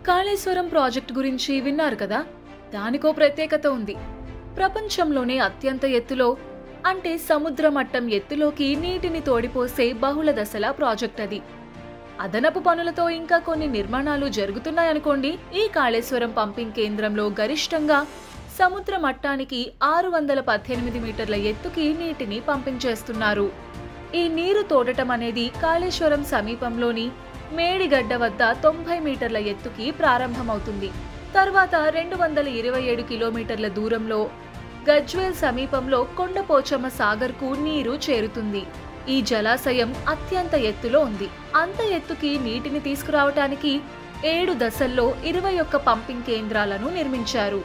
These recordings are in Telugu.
కాళేశ్వరం ప్రాజెక్ట్ గురించి విన్నారు కదా దానికో ప్రత్యేకత ఉంది ప్రపంచంలోనే అత్యంత ఎత్తులో అంటే సముద్ర మట్టం ఎత్తులోకి నీటిని తోడిపోసే బహుళ దశల ప్రాజెక్ట్ అది అదనపు పనులతో ఇంకా కొన్ని నిర్మాణాలు జరుగుతున్నాయనుకోండి ఈ కాళేశ్వరం పంపింగ్ కేంద్రంలో గరిష్టంగా సముద్ర మట్టానికి ఆరు వందల పద్దెనిమిది మీటర్ల ఎత్తుకి నీటిని పంపింగ్ చేస్తున్నారు ఈ నీరు తోడటం అనేది కాళేశ్వరం సమీపంలోని మేడిగడ్డ వద్ద తొంభై మీటర్ల ఎత్తుకి ప్రారంభమవుతుంది తర్వాత రెండు వందల ఇరవై ఏడు కిలోమీటర్ల దూరంలో గజ్వేల్ సమీపంలో కొండపోచమ్మ సాగర్కు నీరు చేరుతుంది ఈ జలాశయం అత్యంత ఎత్తులో ఉంది అంత ఎత్తుకి నీటిని తీసుకురావటానికి ఏడు దశల్లో ఇరవై ఒక్క పంపింగ్ కేంద్రాలను నిర్మించారు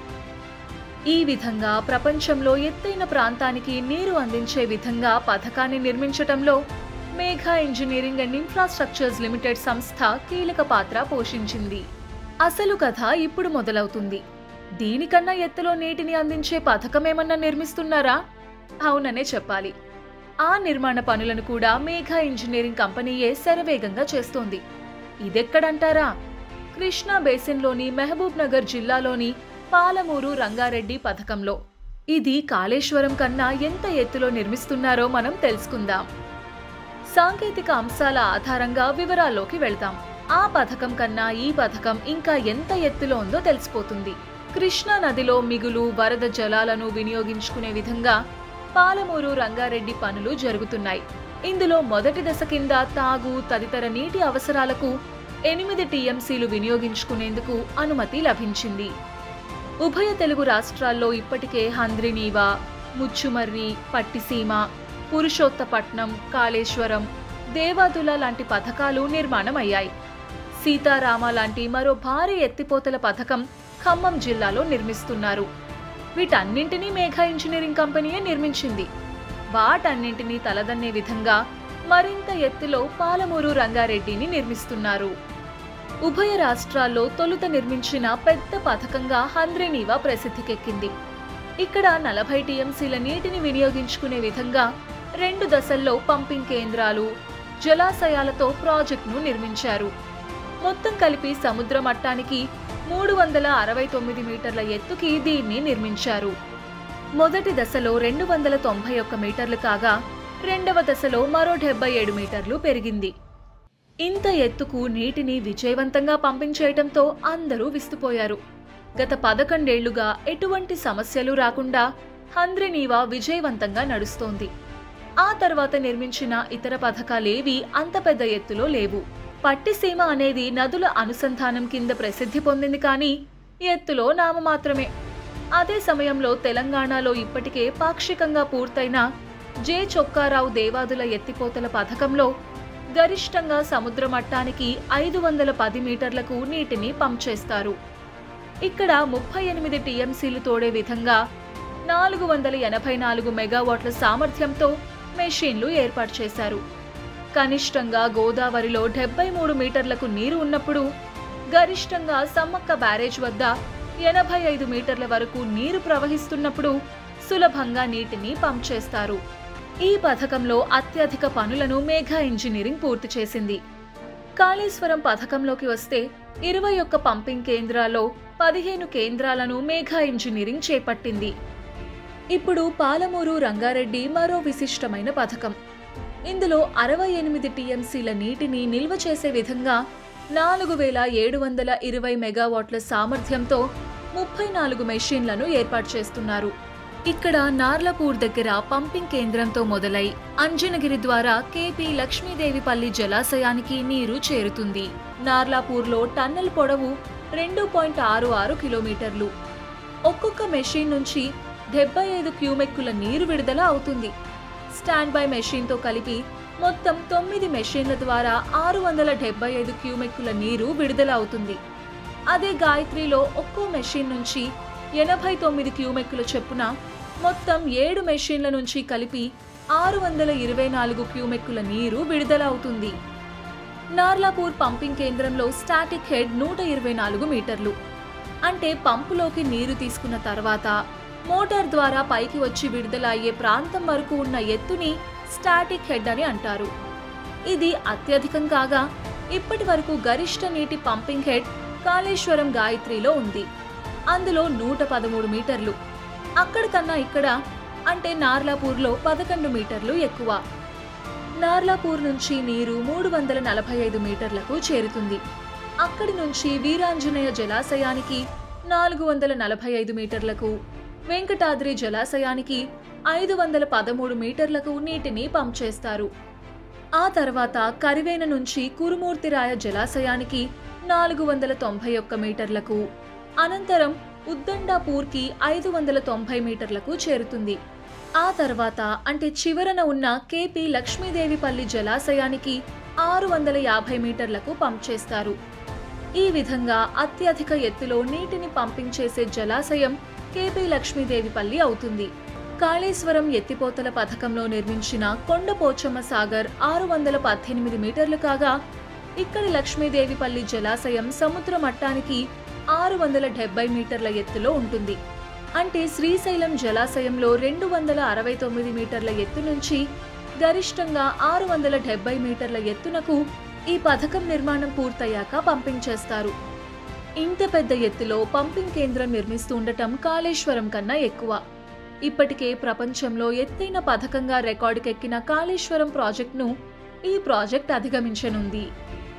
ఈ విధంగా ప్రపంచంలో ఎత్తైన ప్రాంతానికి నీరు అందించే విధంగా పథకాన్ని నిర్మించటంలో Megha engineering and infrastructures limited సంస్థ కీలక పాత్ర పోషించింది అసలు కథ ఇప్పుడు మొదలవుతుంది దీనికన్నా ఎత్తులో నీటిని అందించే పథకమేమన్నా నిర్మిస్తున్నారా అవుననే చెప్పాలి ఆ నిర్మాణ పనులను కూడా మేఘా ఇంజనీరింగ్ కంపెనీయే శరవేగంగా చేస్తోంది ఇదెక్కడంటారా కృష్ణా బేసిన్లోని మహబూబ్ నగర్ జిల్లాలోని పాలమూరు రంగారెడ్డి పథకంలో ఇది కాళేశ్వరం కన్నా ఎంత ఎత్తులో నిర్మిస్తున్నారో మనం తెలుసుకుందాం సాంకేతిక అంశాల ఆధారంగా వివరాల్లోకి వెళ్తాం ఆ పథకం కన్నా ఈ పథకం ఇంకా ఎంత ఎత్తులో ఉందో తెలిసిపోతుంది కృష్ణా నదిలో మిగులు వరద జలాలను వినియోగించుకునే విధంగా పాలమూరు రంగారెడ్డి పనులు జరుగుతున్నాయి ఇందులో మొదటి దశ కింద తాగు తదితర నీటి అవసరాలకు ఎనిమిది టీఎంసీలు వినియోగించుకునేందుకు అనుమతి లభించింది ఉభయ తెలుగు రాష్ట్రాల్లో ఇప్పటికే హంద్రినీవా ముచ్చుమర్రి పట్టిసీమ పురుషోత్తపట్నం కాళేశ్వరం దేవాదుల లాంటి పథకాలు నిర్మాణం అయ్యాయి సీతారామ లాంటి మరో భారీ ఎత్తిపోతల పథకం ఖమ్మం జిల్లాలో నిర్మిస్తున్నారు వీటన్నింటినీ మేఘా ఇంజనీరింగ్ కంపెనీయే నిర్మించింది వాటన్నింటినీ తలదన్నే విధంగా మరింత ఎత్తులో పాలమూరు రంగారెడ్డిని నిర్మిస్తున్నారు ఉభయ రాష్ట్రాల్లో తొలుత నిర్మించిన పెద్ద పథకంగా హంద్రినీవా ప్రసిద్ధికెక్కింది ఇక్కడ నలభై టీఎంసీల నీటిని వినియోగించుకునే విధంగా రెండు దశల్లో పంపింగ్ కేంద్రాలు జలాశయాలతో ప్రాజెక్టును నిర్మించారు మొత్తం కలిపి సముద్ర మట్టానికి మూడు వందల అరవై తొమ్మిది మీటర్ల ఎత్తుకి దీన్ని నిర్మించారు మొదటి దశలో రెండు వందల తొంభై ఒక్క మీటర్లు కాగా రెండవ దశలో మరో డెబ్బై ఏడు మీటర్లు పెరిగింది ఇంత ఎత్తుకు నీటిని విజయవంతంగా పంపింగ్ చేయటంతో అందరూ విస్తుపోయారు గత పదకొండేళ్లుగా ఎటువంటి సమస్యలు రాకుండా హంద్రినీవా విజయవంతంగా నడుస్తోంది ఆ తర్వాత నిర్మించిన ఇతర పథకాలేవి అంత పెద్ద ఎత్తులో లేవు పట్టిసీమ అనేది నదుల అనుసంధానం కింద ప్రసిద్ధి పొందింది కానీ ఎత్తులో నామమాత్రమే అదే సమయంలో తెలంగాణలో ఇప్పటికే పాక్షికంగా పూర్తయిన జె చొక్కారావు దేవాదుల ఎత్తిపోతల పథకంలో గరిష్టంగా సముద్ర మట్టానికి ఐదు వందల పది మీటర్లకు నీటిని పంప్ చేస్తారు ఇక్కడ ముప్పై ఎనిమిది టీఎంసీలు తోడే విధంగా నాలుగు వందల ఎనభై నాలుగు మెగావాట్ల సామర్థ్యంతో మెషీన్లు ఏర్పాటు చేశారు కనిష్టంగా గోదావరిలో డెబ్బై మూడు మీటర్లకు నీరు ఉన్నప్పుడు గరిష్టంగా సమ్మక్క బ్యారేజ్ వద్ద ఎనభై ఐదు మీటర్ల వరకు నీరు ప్రవహిస్తున్నప్పుడు సులభంగా నీటిని పంప్ చేస్తారు ఈ పథకంలో అత్యధిక పనులను మేఘా ఇంజనీరింగ్ పూర్తి చేసింది కాళేశ్వరం పథకంలోకి వస్తే ఇరవై ఒక్క పంపింగ్ కేంద్రాల్లో పదిహేను కేంద్రాలను మేఘా ఇంజనీరింగ్ చేపట్టింది ఇప్పుడు పాలమూరు రంగారెడ్డి మరో విశిష్టమైన పథకం ఇందులో అరవై ఎనిమిది టీఎంసీల నీటిని నిల్వ చేసే విధంగా నాలుగు వేల ఏడు వందల ఇరవై మెగావాట్ల సామర్థ్యంతో ముప్పై నాలుగు మెషిన్లను ఏర్పాటు చేస్తున్నారు ఇక్కడ నార్లపూర్ దగ్గర పంపింగ్ కేంద్రంతో మొదలై అంజనగిరి ద్వారా కేపీ లక్ష్మీదేవిపల్లి జలాశయానికి నీరు చేరుతుంది నార్లాపూర్లో టన్నెల్ పొడవు రెండు పాయింట్ ఆరు ఆరు కిలోమీటర్లు ఒక్కొక్క మెషిన్ నుంచి డెబ్బై ఐదు క్యూమెక్కుల నీరు విడుదల అవుతుంది స్టాండ్ బై మెషిన్తో కలిపి మొత్తం తొమ్మిది మెషిన్ల ద్వారా ఆరు వందల డెబ్బై ఐదు క్యూమెక్కుల నీరు విడుదల అవుతుంది అదే గాయత్రిలో ఒక్కో మెషిన్ నుంచి ఎనభై తొమ్మిది క్యూమెక్కుల చొప్పున మొత్తం ఏడు మెషిన్ల నుంచి కలిపి ఆరు వందల ఇరవై నాలుగు క్యూమెక్కుల నీరు విడుదల అవుతుంది నార్లాపూర్ పంపింగ్ కేంద్రంలో స్టాటిక్ హెడ్ నూట ఇరవై నాలుగు మీటర్లు అంటే పంపులోకి నీరు తీసుకున్న తర్వాత మోటార్ ద్వారా పైకి వచ్చి విడుదల అయ్యే ప్రాంతం వరకు ఉన్న ఎత్తుని స్టాటిక్ హెడ్ అని అంటారు ఇది అత్యధికం కాగా ఇప్పటి వరకు గరిష్ట నీటి పంపింగ్ హెడ్ కాళేశ్వరం గాయత్రిలో ఉంది అందులో నూట పదమూడు మీటర్లు అక్కడికన్నా ఇక్కడ అంటే నార్లాపూర్లో పదకొండు మీటర్లు ఎక్కువ నార్లాపూర్ నుంచి నీరు మూడు వందల నలభై ఐదు మీటర్లకు చేరుతుంది అక్కడి నుంచి వీరాంజనేయ జలాశయానికి నాలుగు వందల నలభై ఐదు మీటర్లకు వెంకటాద్రి జలాశయానికి ఐదు వందల పదమూడు మీటర్లకు నీటిని పంప్ చేస్తారు ఆ తర్వాత కరివేన నుంచి కురుమూర్తిరాయ జలాశయానికి నాలుగు వందల తొంభై ఒక్క మీటర్లకు అనంతరం ఉద్దండాపూర్కి ఐదు వందల తొంభై మీటర్లకు చేరుతుంది ఆ తర్వాత అంటే చివరన ఉన్న కేపీ లక్ష్మీదేవిపల్లి జలాశయానికి ఆరు వందల యాభై మీటర్లకు పంప్ చేస్తారు ఈ విధంగా అత్యధిక ఎత్తులో నీటిని పంపింగ్ చేసే జలాశయం కేపీ లక్ష్మీదేవిపల్లి అవుతుంది కాళేశ్వరం ఎత్తిపోతల పథకంలో నిర్మించిన కొండపోచమ్మ సాగర్ ఆరు వందల పద్దెనిమిది మీటర్లు కాగా ఇక్కడి లక్ష్మీదేవిపల్లి జలాశయం సముద్ర మట్టానికి ఆరు వందల డెబ్బై మీటర్ల ఎత్తులో ఉంటుంది అంటే శ్రీశైలం జలాశయంలో రెండు వందల అరవై తొమ్మిది మీటర్ల ఎత్తు నుంచి గరిష్టంగా ఆరు వందల డెబ్బై మీటర్ల ఎత్తునకు ఈ పథకం నిర్మాణం పూర్తయ్యాక పంపింగ్ చేస్తారు ఇంత పెద్ద ఎత్తులో పంపింగ్ కేంద్రం నిర్మిస్తుండటం కాళేశ్వరం కన్నా ఎక్కువ ఇప్పటికే ప్రపంచంలో ఎత్తైన పథకంగా రికార్డుకెక్కిన కాళేశ్వరం ప్రాజెక్టును ఈ ప్రాజెక్ట్ అధిగమించనుంది